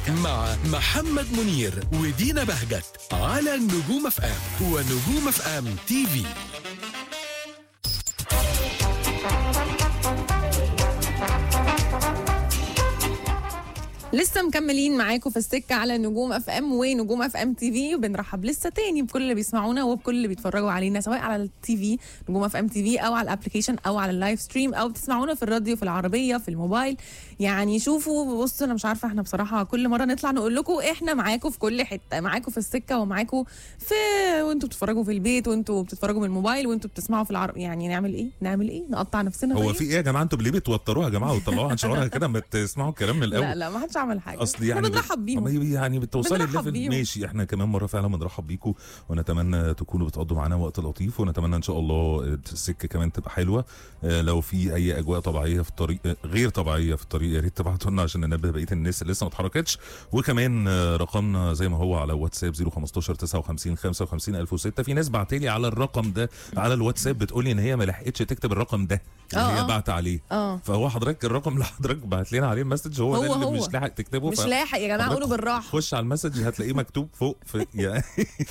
مع محمد منير ودينا بهجت على نجوم اف ام ونجوم اف ام تي في لسه مكملين معاكم في السكه على نجوم اف ام ونجوم اف ام تي في وبنرحب لسه تاني بكل اللي بيسمعونا وبكل اللي بيتفرجوا علينا سواء على التي في نجوم اف ام تي في او على الابلكيشن او على اللايف ستريم او بتسمعونا في الراديو في العربيه في الموبايل يعني شوفوا بصوا انا مش عارفه احنا بصراحه كل مره نطلع نقول لكم احنا معاكم في كل حته معاكم في السكه ومعاكم في وانتوا بتتفرجوا في البيت وانتوا بتتفرجوا من الموبايل وانتوا بتسمعوا في العرب يعني نعمل ايه نعمل ايه نقطع نفسنا هو طيب؟ في ايه يا جماعه انتوا ليه بتوتروها يا جماعه وتطلعوها عن شعورها كده ما تسمعوا الكلام من الاول لا لا ما حدش عمل حاجه اصل يعني احنا بنرحب بيهم أما يعني بتوصلي بنرحب الليفل بيهم. ماشي احنا كمان مره فعلا بنرحب بيكم ونتمنى تكونوا بتقضوا معانا وقت لطيف ونتمنى ان شاء الله السكه كمان تبقى حلوه آه، لو في اي اجواء طبيعيه في الطريق آه، غير طبيعيه في الطريق يا ريت تبعتوا لنا عشان ننبه بقيه الناس اللي لسه ما اتحركتش وكمان آه، رقمنا زي ما هو على واتساب 015 59 55 1006 في ناس بعتلي على الرقم ده على الواتساب بتقولي ان هي ما لحقتش تكتب الرقم ده اللي آه، هي آه. بعت عليه اه فهو حضرتك الرقم اللي حضرتك بعت لنا عليه المسج هو, هو ده اللي هو. مش لاحق تكتبه مش ف- لاحق يا جماعه حضرتك قولوا بالراحه خش على المسج هتلاقيه مكتوب فوق في يعني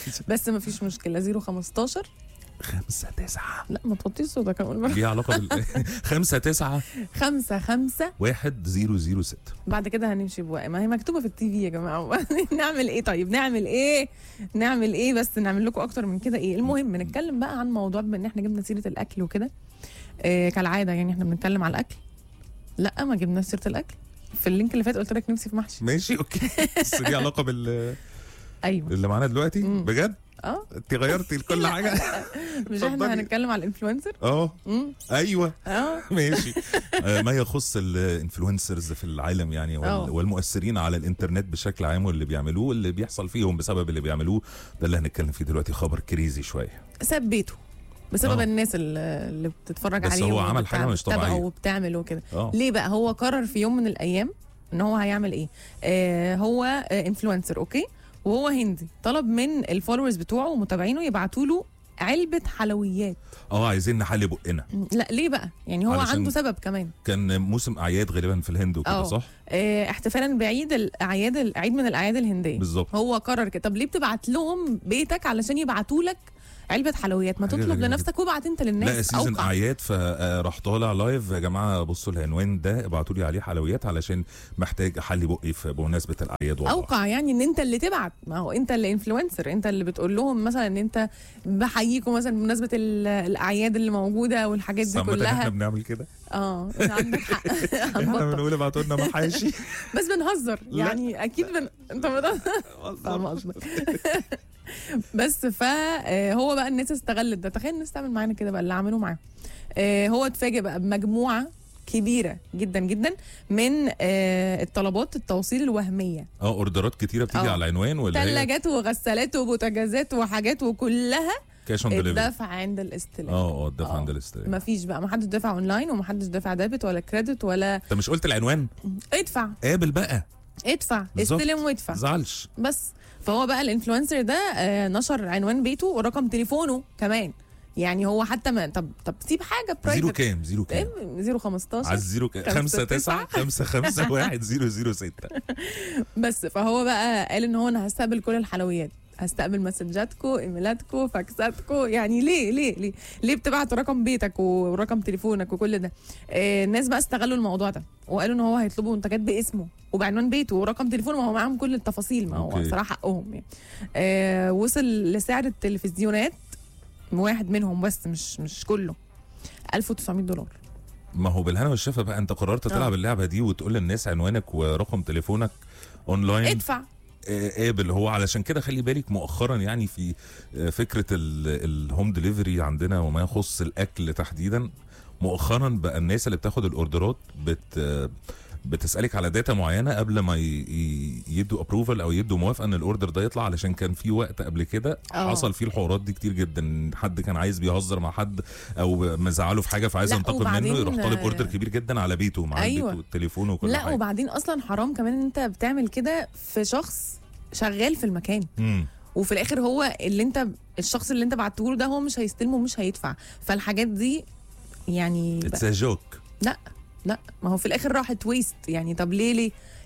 بس ما فيش مشكله 015 خمسة تسعة لا ما توطيش صوتك اقول بالراحه ليها علاقة بال خمسة تسعة 5 5 واحد زيرو زيرو ستة بعد كده هنمشي بواقع ما هي مكتوبه في التي في يا جماعه نعمل ايه طيب نعمل ايه نعمل ايه بس نعمل لكم اكتر من كده ايه المهم نتكلم بقى عن موضوع بما ان احنا جبنا سيره الاكل وكده إيه كالعاده يعني احنا بنتكلم على الاكل لا ما جبناش سيره الاكل في اللينك اللي فات قلت لك نفسي في محشي ماشي اوكي بس ليه علاقة بال ايوه اللي معانا دلوقتي مم. بجد اه انت غيرتي كل حاجة مش احنا اتفضلي. هنتكلم على الانفلونسر اه امم ايوه اه ماشي آه، ما يخص الانفلونسرز في العالم يعني وال- أه. والمؤثرين على الانترنت بشكل عام واللي بيعملوه واللي بيحصل فيهم بسبب اللي بيعملوه ده اللي هنتكلم فيه دلوقتي خبر كريزي شويه ساب بيته بسبب آه. الناس اللي اللي بتتفرج بس عليه هو عمل حاجة مش وبتتابعه طبيعية. وبتعمل وكده اه ليه بقى هو قرر في يوم من الايام ان هو هيعمل ايه آه هو انفلونسر اوكي وهو هندي طلب من الفولورز بتوعه ومتابعينه يبعتوا له علبة حلويات اه عايزين نحلي بقنا لا ليه بقى يعني هو علشان- عنده سبب كمان كان موسم اعياد غالبا في الهند وكده أه. صح آه احتفالا بعيد الاعياد العيد من الاعياد الهنديه بالظبط هو قرر كده طب ليه بتبعت لهم بيتك علشان يبعتوا لك علبة حلويات ما حاجة تطلب غريبة لنفسك وابعت انت للناس لا سيزون أوقع. اعياد فراح طالع لايف يا جماعه بصوا العنوان ده ابعتوا لي عليه حلويات علشان محتاج احلي بقي في بمناسبه الاعياد والله اوقع يعني ان انت اللي تبعت ما هو انت اللي انفلونسر انت اللي بتقول لهم مثلا ان انت بحييكم مثلا بمناسبه ال- الاعياد اللي موجوده والحاجات دي صمت احنا كلها بنعمل كده اه انت عندك حق احنا هنبطل. بنقول ابعتوا لنا محاشي بس بنهزر لا. يعني اكيد بن... انت بتهزر فاهمة قصدك. بس فهو بقى الناس استغلت ده تخيل الناس تعمل معانا كده بقى اللي عملوه معاه آه، هو اتفاجئ بقى بمجموعه كبيره جدا جدا من آه، الطلبات التوصيل الوهميه اه اوردرات كتيره بتيجي أه. على العنوان ولا هي ثلاجات وغسالات وبوتاجازات وحاجات وكلها كاش اون ديليفري الدفع عند الاستلام اه اه الدفع آه. عند الاستلام مفيش بقى محدش دفع اونلاين ومحدش دفع ديبت ولا كريدت ولا انت مش قلت العنوان ادفع قابل بقى ادفع بالظبط. استلم وادفع زعلش بس فهو بقى الانفلونسر ده آه، نشر عنوان بيته ورقم تليفونه كمان يعني هو حتى ما طب طب سيب حاجه زيرو برايفت كام زيرو كام زيرو 15 على الزيرو كام خمسة خمسة تسعة خمسة خمسة واحد زيرو زيرو ستة بس فهو بقى قال ان هو انا هستقبل كل الحلويات هستقبل مسجاتكو ايميلاتكو فاكساتكو يعني ليه ليه ليه ليه بتبعت رقم بيتك ورقم تليفونك وكل ده آه الناس بقى استغلوا الموضوع ده وقالوا ان هو هيطلبوا منتجات باسمه وبعنوان بيته ورقم تليفونه ما هو معاهم كل التفاصيل ما هو أوكي. صراحه حقهم يعني آه وصل لسعر التلفزيونات واحد منهم بس مش مش كله 1900 دولار ما هو بالهنا والشفا بقى انت قررت آه. تلعب اللعبة دي وتقول للناس عنوانك ورقم تليفونك اونلاين ادفع آه، قابل هو علشان كده خلي بالك مؤخرا يعني في آه، فكره الهوم ديليفري عندنا وما يخص الاكل تحديدا مؤخرا بقى الناس اللي بتاخد الاوردرات بت آه، بتسالك على داتا معينه قبل ما ي- ي- يدوا ابروفال او يدوا موافقه ان الاوردر ده يطلع علشان كان في وقت قبل كده آه. حصل فيه الحوارات دي كتير جدا حد كان عايز بيهزر مع حد او مزعله في حاجه فعايز لا، ينتقم وبعدين، منه يروح طالب آه، اوردر كبير جدا على بيته مع أيوة. البيت والتليفون وكل لا حاجه وبعدين اصلا حرام كمان ان انت بتعمل كده في شخص شغال في المكان مم. وفي الاخر هو اللي انت الشخص اللي انت بعته له ده هو مش هيستلمه ومش هيدفع فالحاجات دي يعني اتس ا جوك لا لا ما هو في الاخر راحت ويست يعني طب ليه ليه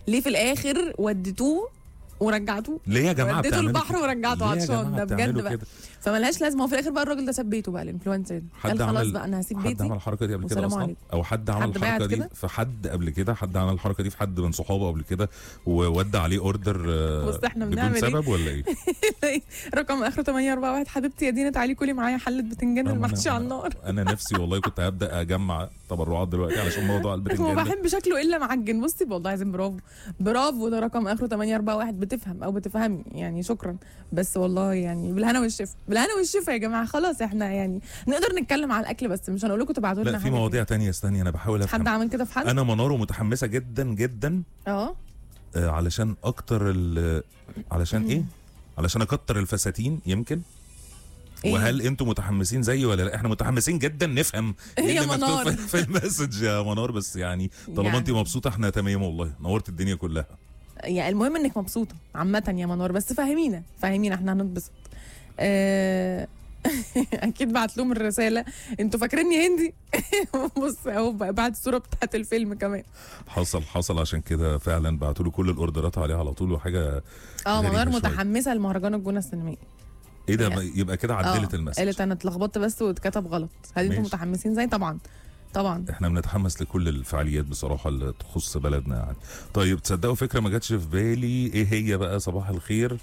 ليه في الاخر وديتوه ورجعتوه ليه يا جماعه وديته بتعملوا البحر كده؟ ورجعته ليه يا عطشان جماعة ده بجد بتعملوا بقى كده؟ فملهاش لازمه وفي الاخر بقى الراجل ده ساب بيته بقى الانفلونسر ده حد قال خلاص عمل بقى انا هسيب حد بيتي عمل الحركه دي قبل كده والسلام اصلا عليكم. او حد عمل حد الحركه بعت دي كده؟ في حد قبل كده حد عمل الحركه دي في حد من صحابه قبل كده وودى عليه اوردر آه، بص إحنا بدون بنعمل إيه؟ سبب ولا ايه؟ رقم اخره 841 حبيبتي يا دينا تعالي كلي معايا حله بتنجان أما المحشي أنا- على النار انا نفسي والله كنت هبدا اجمع تبرعات دلوقتي علشان موضوع ما البتنجان ده بحب شكله الا معجن بصي والله عايزين برافو برافو ده رقم اخره 841 بتفهم او بتفهمي يعني شكرا بس والله يعني بالهنا والشفا بالهنا والشفا يا جماعه خلاص احنا يعني نقدر نتكلم على الاكل بس مش هنقول لكم تبعتوا لنا لا في حاجة مواضيع تانية استني انا بحاول كده. حد افهم عمل كده في حد انا منار ومتحمسه جدا جدا اه آه، علشان اكتر ال- علشان ايه علشان اكتر الفساتين يمكن إيه؟ وهل انتم متحمسين زيي ولا لا احنا متحمسين جدا نفهم يا ايه اللي منار. مكتوب في- في المسج يا منار بس يعني طالما يعني. انت مبسوطه احنا تمام والله نورت الدنيا كلها يعني المهم انك مبسوطه عامه يا منور بس فهمينا فهمينا احنا هنتبسط آه، اكيد بعت لهم الرساله انتوا فاكريني هندي بص اهو بعت الصوره بتاعت الفيلم كمان حصل حصل عشان كده فعلا بعتوا له كل الاوردرات عليها على طول وحاجه اه غريبة منور شوية. متحمسه لمهرجان الجونه السينمائي ايه ده يعني- يبقى كده عدلت آه، المسج قالت انا اتلخبطت بس واتكتب غلط هل انتوا ماشي. متحمسين زي طبعا طبعا احنا بنتحمس لكل الفعاليات بصراحه اللي تخص بلدنا يعني طيب تصدقوا فكره ما جاتش في بالي ايه هي بقى صباح الخير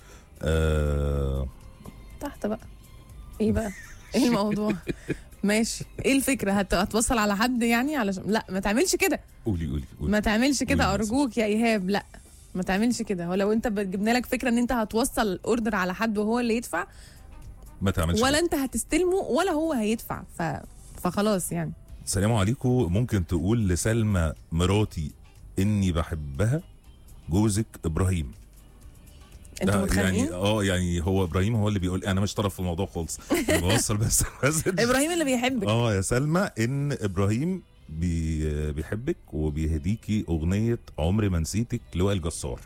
آه تحت بقى ايه بقى ايه الموضوع ماشي ايه الفكره هت... هتوصل على حد يعني علشان لا ما تعملش كده قولي قولي قولي ما تعملش كده قولي بس. ارجوك يا ايهاب لا ما تعملش كده ولو انت جبنا لك فكره ان انت هتوصل الاوردر على حد وهو اللي يدفع ما تعملش ولا كده. انت هتستلمه ولا هو هيدفع ف... فخلاص يعني السلام عليكم ممكن تقول لسلمى مراتي اني بحبها جوزك ابراهيم انتوا ده متخانقين يعني اه يعني هو ابراهيم هو اللي بيقول انا مش طرف في الموضوع خالص انا بوصل بس مسج. ابراهيم اللي بيحبك اه يا سلمى ان ابراهيم بي بيحبك وبيهديكي اغنيه عمري ما نسيتك لوائل جسار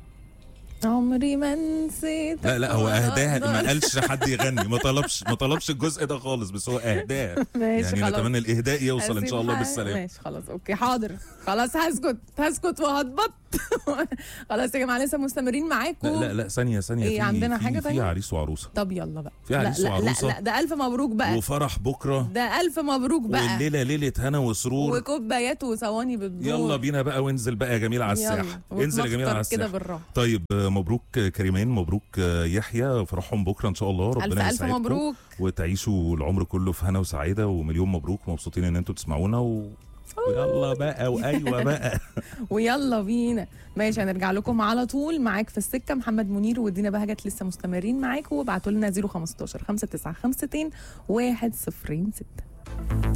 عمري ما نسيت لا لا هو اهداها ما قالش حد يغني ما طلبش ما طلبش الجزء ده خالص بس هو اهداها ماشي يعني خلاص نتمنى الاهداء يوصل ان أسيب شاء الله حاجة. بالسلامه ماشي خلاص اوكي حاضر خلاص هسكت هسكت وهتبط خلاص يا جماعه لسه مستمرين معاكم لا لا لا ثانيه ثانيه إيه، في عندنا في حاجة في تانية؟ عريس وعروسه طب يلا بقى في عريس لا لا, لا وعروسة. لا ده الف مبروك بقى وفرح بكره ده الف مبروك بقى والليله ليله هنا وسرور وكوبايات وصواني بتدور يلا بينا بقى وانزل بقى يا جميل على الساحه يلا. انزل يا جميل على واتمخطر كده الساحه بالراحه طيب آه، مبروك آه، كريمان مبروك آه، يحيى فرحهم بكره ان شاء الله ربنا الف الف يسعدكم مبروك وتعيشوا العمر كله في هنا وسعاده ومليون مبروك مبسوطين ان انتوا تسمعونا و... ويلا بقى وايوه بقى ويلا بينا ماشي هنرجع لكم على طول معاك في السكه محمد منير ودينا بهجت لسه مستمرين معاكم وابعتوا لنا 015 5952 106